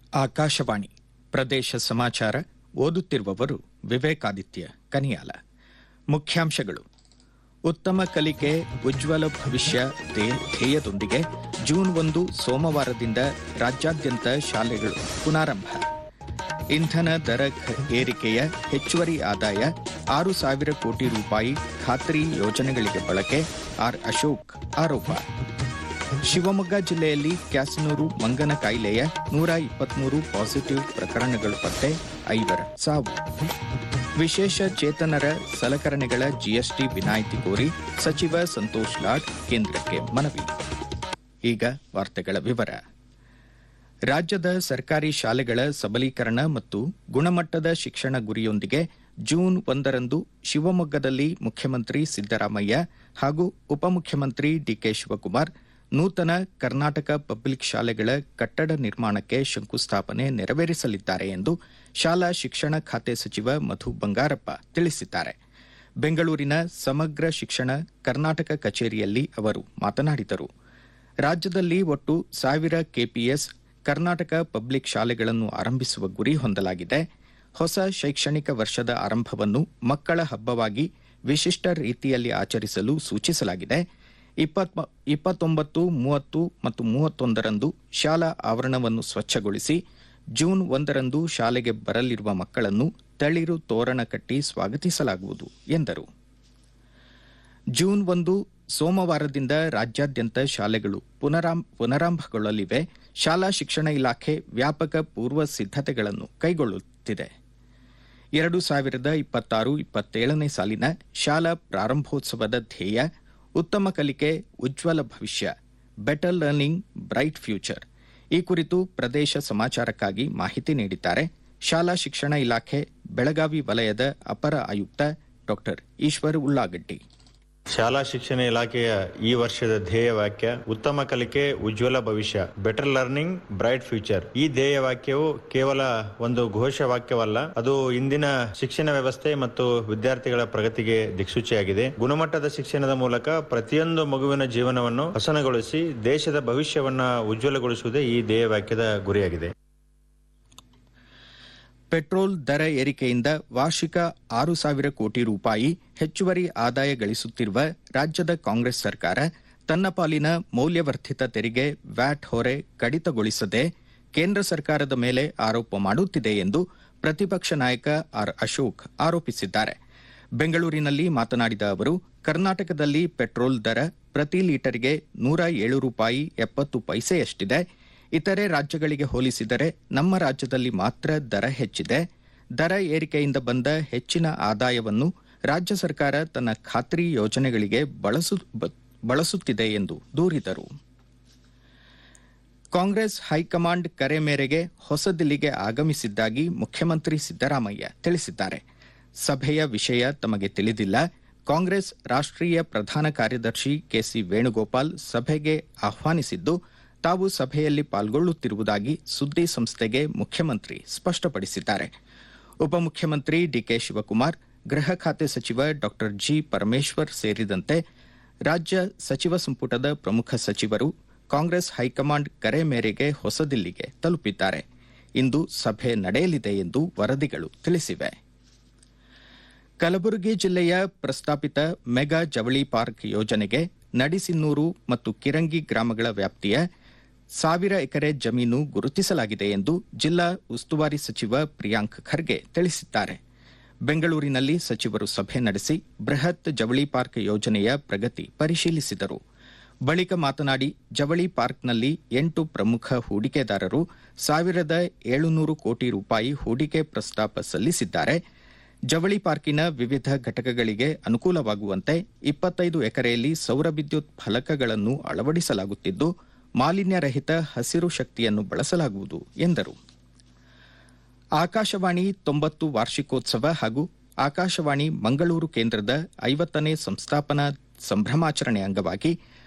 ಆಕಾಶವಾಣಿ ಪ್ರದೇಶ ಸಮಾಚಾರ ಓದುತ್ತಿರುವವರು ವಿವೇಕಾದಿತ್ಯ ಕನಿಯಾಲ ಮುಖ್ಯಾಂಶಗಳು ಉತ್ತಮ ಕಲಿಕೆ ಉಜ್ವಲ ಭವಿಷ್ಯ ಧ್ಯೇ- ಧ್ಯೇಯದೊಂದಿಗೆ ಜೂನ್ ಒಂದು ಸೋಮವಾರದಿಂದ ರಾಜ್ಯಾದ್ಯಂತ ಶಾಲೆಗಳು ಪುನಾರಂಭ ಇಂಧನ ದರ ಖ- ಏರಿಕೆಯ ಹೆಚ್ಚುವರಿ ಆದಾಯ ಆರು ಸಾವಿರ ಕೋಟಿ ರೂಪಾಯಿ ಖಾತ್ರಿ ಯೋಜನೆಗಳಿಗೆ ಬಳಕೆ ಆರ್ ಅಶೋಕ್ ಆರೋಪ ಶಿವಮೊಗ್ಗ ಜಿಲ್ಲೆಯಲ್ಲಿ ಕ್ಯಾಸನೂರು ಮಂಗನ ಕಾಯಿಲೆಯ ನೂರ ಇಪ್ಪತ್ಮೂರು ಪಾಸಿಟಿವ್ ಪ್ರಕರಣಗಳು ಪತ್ತೆ ಐವರ ಸಾವು ವಿಶೇಷ ಚೇತನರ ಸಲಕರಣೆಗಳ ಜಿಎಸ್ಟಿ ವಿನಾಯಿತಿ ಕೋರಿ ಸಚಿವ ಸಂತೋಷ್ ಲಾಡ್ ಕೇಂದ್ರಕ್ಕೆ ಮನವಿ ಈಗ ವಾರ್ತೆಗಳ ವಿವರ ರಾಜ್ಯದ ಸರ್ಕಾರಿ ಶಾಲೆಗಳ ಸಬಲೀಕರಣ ಮತ್ತು ಗುಣಮಟ್ಟದ ಶಿಕ್ಷಣ ಗುರಿಯೊಂದಿಗೆ ಜೂನ್ ಒಂದರಂದು ಶಿವಮೊಗ್ಗದಲ್ಲಿ ಮುಖ್ಯಮಂತ್ರಿ ಸಿದ್ದರಾಮಯ್ಯ ಹಾಗೂ ಉಪಮುಖ್ಯಮಂತ್ರಿ ಡಿಕೆ ಶಿವಕುಮಾರ್ ನೂತನ ಕರ್ನಾಟಕ ಪಬ್ಲಿಕ್ ಶಾಲೆಗಳ ಕಟ್ಟಡ ನಿರ್ಮಾಣಕ್ಕೆ ಶಂಕುಸ್ಥಾಪನೆ ನೆರವೇರಿಸಲಿದ್ದಾರೆ ಎಂದು ಶಾಲಾ ಶಿಕ್ಷಣ ಖಾತೆ ಸಚಿವ ಮಧು ಬಂಗಾರಪ್ಪ ತಿಳಿಸಿದ್ದಾರೆ ಬೆಂಗಳೂರಿನ ಸಮಗ್ರ ಶಿಕ್ಷಣ ಕರ್ನಾಟಕ ಕಚೇರಿಯಲ್ಲಿ ಅವರು ಮಾತನಾಡಿದರು ರಾಜ್ಯದಲ್ಲಿ ಒಟ್ಟು ಸಾವಿರ ಕೆಪಿಎಸ್ ಕರ್ನಾಟಕ ಪಬ್ಲಿಕ್ ಶಾಲೆಗಳನ್ನು ಆರಂಭಿಸುವ ಗುರಿ ಹೊಂದಲಾಗಿದೆ ಹೊಸ ಶೈಕ್ಷಣಿಕ ವರ್ಷದ ಆರಂಭವನ್ನು ಮಕ್ಕಳ ಹಬ್ಬವಾಗಿ ವಿಶಿಷ್ಟ ರೀತಿಯಲ್ಲಿ ಆಚರಿಸಲು ಸೂಚಿಸಲಾಗಿದೆ ಇಪ್ಪತ್ಮ- ಇಪ್ಪತ್ತೊಂಬತ್ತು ಮೂವತ್ತು ಮತ್ತು ಮೂವತ್ತೊಂದರಂದು ಶಾಲಾ ಆವರಣವನ್ನು ಸ್ವಚ್ಛಗೊಳಿಸಿ ಜೂನ್ ಒಂದರಂದು ಶಾಲೆಗೆ ಬರಲಿರುವ ಮಕ್ಕಳನ್ನು ತಳಿರು ತೋರಣ ಕಟ್ಟಿ ಸ್ವಾಗತಿಸಲಾಗುವುದು ಎಂದರು ಜೂನ್ ಒಂದು ಸೋಮವಾರದಿಂದ ರಾಜ್ಯಾದ್ಯಂತ ಶಾಲೆಗಳು ಪುನರಾಂ ಪುನರಾರಂಭಗೊಳ್ಳಲಿವೆ ಶಾಲಾ ಶಿಕ್ಷಣ ಇಲಾಖೆ ವ್ಯಾಪಕ ಪೂರ್ವ ಸಿದ್ಧತೆಗಳನ್ನು ಕೈಗೊಳ್ಳುತ್ತಿದೆ ಎರಡು ಸಾವಿರದ ಇಪ್ಪತ್ತಾರು ಇಪ್ಪತ್ತೇಳನೇ ಸಾಲಿನ ಶಾಲಾ ಪ್ರಾರಂಭೋತ್ಸವದ ಧ್ಯೇಯ ಉತ್ತಮ ಕಲಿಕೆ ಉಜ್ವಲ ಭವಿಷ್ಯ ಬೆಟರ್ ಲರ್ನಿಂಗ್ ಬ್ರೈಟ್ ಫ್ಯೂಚರ್ ಈ ಕುರಿತು ಪ್ರದೇಶ ಸಮಾಚಾರಕ್ಕಾಗಿ ಮಾಹಿತಿ ನೀಡಿದ್ದಾರೆ ಶಾಲಾ ಶಿಕ್ಷಣ ಇಲಾಖೆ ಬೆಳಗಾವಿ ವಲಯದ ಅಪರ ಆಯುಕ್ತ ಡಾ ಈಶ್ವರ್ ಉಳ್ಳಾಗಡ್ಡಿ ಶಾಲಾ ಶಿಕ್ಷಣ ಇಲಾಖೆಯ ಈ ವರ್ಷದ ಧ್ಯೇಯ ವಾಕ್ಯ ಉತ್ತಮ ಕಲಿಕೆ ಉಜ್ವಲ ಭವಿಷ್ಯ ಬೆಟರ್ ಲರ್ನಿಂಗ್ ಬ್ರೈಟ್ ಫ್ಯೂಚರ್ ಈ ಧ್ಯೇಯ ವಾಕ್ಯವು ಕೇವಲ ಒಂದು ಘೋಷ ವಾಕ್ಯವಲ್ಲ ಅದು ಇಂದಿನ ಶಿಕ್ಷಣ ವ್ಯವಸ್ಥೆ ಮತ್ತು ವಿದ್ಯಾರ್ಥಿಗಳ ಪ್ರಗತಿಗೆ ದಿಕ್ಸೂಚಿಯಾಗಿದೆ ಗುಣಮಟ್ಟದ ಶಿಕ್ಷಣದ ಮೂಲಕ ಪ್ರತಿಯೊಂದು ಮಗುವಿನ ಜೀವನವನ್ನು ಹಸನಗೊಳಿಸಿ ದೇಶದ ಭವಿಷ್ಯವನ್ನ ಉಜ್ವಲಗೊಳಿಸುವುದೇ ಈ ಧ್ಯೇಯ ವಾಕ್ಯದ ಗುರಿಯಾಗಿದೆ ಪೆಟ್ರೋಲ್ ದರ ಏರಿಕೆಯಿಂದ ವಾರ್ಷಿಕ ಆರು ಸಾವಿರ ಕೋಟಿ ರೂಪಾಯಿ ಹೆಚ್ಚುವರಿ ಆದಾಯ ಗಳಿಸುತ್ತಿರುವ ರಾಜ್ಯದ ಕಾಂಗ್ರೆಸ್ ಸರ್ಕಾರ ತನ್ನ ಪಾಲಿನ ಮೌಲ್ಯವರ್ಧಿತ ತೆರಿಗೆ ವ್ಯಾಟ್ ಹೊರೆ ಕಡಿತಗೊಳಿಸದೆ ಕೇಂದ್ರ ಸರ್ಕಾರದ ಮೇಲೆ ಆರೋಪ ಮಾಡುತ್ತಿದೆ ಎಂದು ಪ್ರತಿಪಕ್ಷ ನಾಯಕ ಆರ್ ಅಶೋಕ್ ಆರೋಪಿಸಿದ್ದಾರೆ ಬೆಂಗಳೂರಿನಲ್ಲಿ ಮಾತನಾಡಿದ ಅವರು ಕರ್ನಾಟಕದಲ್ಲಿ ಪೆಟ್ರೋಲ್ ದರ ಪ್ರತಿ ಲೀಟರ್ಗೆ ನೂರ ಏಳು ರೂಪಾಯಿ ಎಪ್ಪತ್ತು ಪೈಸೆಯಷ್ಟಿದೆ ಇತರೆ ರಾಜ್ಯಗಳಿಗೆ ಹೋಲಿಸಿದರೆ ನಮ್ಮ ರಾಜ್ಯದಲ್ಲಿ ಮಾತ್ರ ದರ ಹೆಚ್ಚಿದೆ ದರ ಏರಿಕೆಯಿಂದ ಬಂದ ಹೆಚ್ಚಿನ ಆದಾಯವನ್ನು ರಾಜ್ಯ ಸರ್ಕಾರ ತನ್ನ ಖಾತ್ರಿ ಯೋಜನೆಗಳಿಗೆ ಬಳಸು ಬ- ಬಳಸುತ್ತಿದೆ ಎಂದು ದೂರಿದರು ಕಾಂಗ್ರೆಸ್ ಹೈಕಮಾಂಡ್ ಕರೆ ಮೇರೆಗೆ ಹೊಸದಿಲ್ಲಿಗೆ ಆಗಮಿಸಿದ್ದಾಗಿ ಮುಖ್ಯಮಂತ್ರಿ ಸಿದ್ದರಾಮಯ್ಯ ತಿಳಿಸಿದ್ದಾರೆ ಸಭೆಯ ವಿಷಯ ತಮಗೆ ತಿಳಿದಿಲ್ಲ ಕಾಂಗ್ರೆಸ್ ರಾಷ್ಟ್ರೀಯ ಪ್ರಧಾನ ಕಾರ್ಯದರ್ಶಿ ಕೆಸಿ ವೇಣುಗೋಪಾಲ್ ಸಭೆಗೆ ಆಹ್ವಾನಿಸಿದ್ದು ತಾವು ಸಭೆಯಲ್ಲಿ ಪಾಲ್ಗೊಳ್ಳುತ್ತಿರುವುದಾಗಿ ಸುದ್ದಿ ಸಂಸ್ಥೆಗೆ ಮುಖ್ಯಮಂತ್ರಿ ಸ್ಪಷ್ಟಪಡಿಸಿದ್ದಾರೆ ಉಪಮುಖ್ಯಮಂತ್ರಿ ಡಿಕೆ ಶಿವಕುಮಾರ್ ಗೃಹ ಖಾತೆ ಸಚಿವ ಡಾ ಜಿ ಪರಮೇಶ್ವರ್ ಸೇರಿದಂತೆ ರಾಜ್ಯ ಸಚಿವ ಸಂಪುಟದ ಪ್ರಮುಖ ಸಚಿವರು ಕಾಂಗ್ರೆಸ್ ಹೈಕಮಾಂಡ್ ಕರೆ ಮೇರೆಗೆ ಹೊಸದಿಲ್ಲಿಗೆ ತಲುಪಿದ್ದಾರೆ ಇಂದು ಸಭೆ ನಡೆಯಲಿದೆ ಎಂದು ವರದಿಗಳು ತಿಳಿಸಿವೆ ಕಲಬುರಗಿ ಜಿಲ್ಲೆಯ ಪ್ರಸ್ತಾಪಿತ ಮೆಗಾ ಜವಳಿ ಪಾರ್ಕ್ ಯೋಜನೆಗೆ ನಡಿಸಿನ್ನೂರು ಮತ್ತು ಕಿರಂಗಿ ಗ್ರಾಮಗಳ ವ್ಯಾಪ್ತಿಯ ಸಾವಿರ ಎಕರೆ ಜಮೀನು ಗುರುತಿಸಲಾಗಿದೆ ಎಂದು ಜಿಲ್ಲಾ ಉಸ್ತುವಾರಿ ಸಚಿವ ಪ್ರಿಯಾಂಕ್ ಖರ್ಗೆ ತಿಳಿಸಿದ್ದಾರೆ ಬೆಂಗಳೂರಿನಲ್ಲಿ ಸಚಿವರು ಸಭೆ ನಡೆಸಿ ಬೃಹತ್ ಜವಳಿ ಪಾರ್ಕ್ ಯೋಜನೆಯ ಪ್ರಗತಿ ಪರಿಶೀಲಿಸಿದರು ಬಳಿಕ ಮಾತನಾಡಿ ಜವಳಿ ಪಾರ್ಕ್ನಲ್ಲಿ ಎಂಟು ಪ್ರಮುಖ ಹೂಡಿಕೆದಾರರು ಸಾವಿರದ ಏಳುನೂರು ಕೋಟಿ ರೂಪಾಯಿ ಹೂಡಿಕೆ ಪ್ರಸ್ತಾಪ ಸಲ್ಲಿಸಿದ್ದಾರೆ ಜವಳಿ ಪಾರ್ಕಿನ ವಿವಿಧ ಘಟಕಗಳಿಗೆ ಅನುಕೂಲವಾಗುವಂತೆ ಇಪ್ಪತ್ತೈದು ಎಕರೆಯಲ್ಲಿ ಸೌರ ವಿದ್ಯುತ್ ಫಲಕಗಳನ್ನು ಅಳವಡಿಸಲಾಗುತ್ತಿದ್ದು ಮಾಲಿನ್ಯರಹಿತ ಹಸಿರು ಶಕ್ತಿಯನ್ನು ಬಳಸಲಾಗುವುದು ಎಂದರು ಆಕಾಶವಾಣಿ ತೊಂಬತ್ತು ವಾರ್ಷಿಕೋತ್ಸವ ಹಾಗೂ ಆಕಾಶವಾಣಿ ಮಂಗಳೂರು ಕೇಂದ್ರದ ಐವತ್ತನೇ ಸಂಸ್ಥಾಪನಾ ಸಂಭ್ರಮಾಚರಣೆ ಅಂಗವಾಗಿ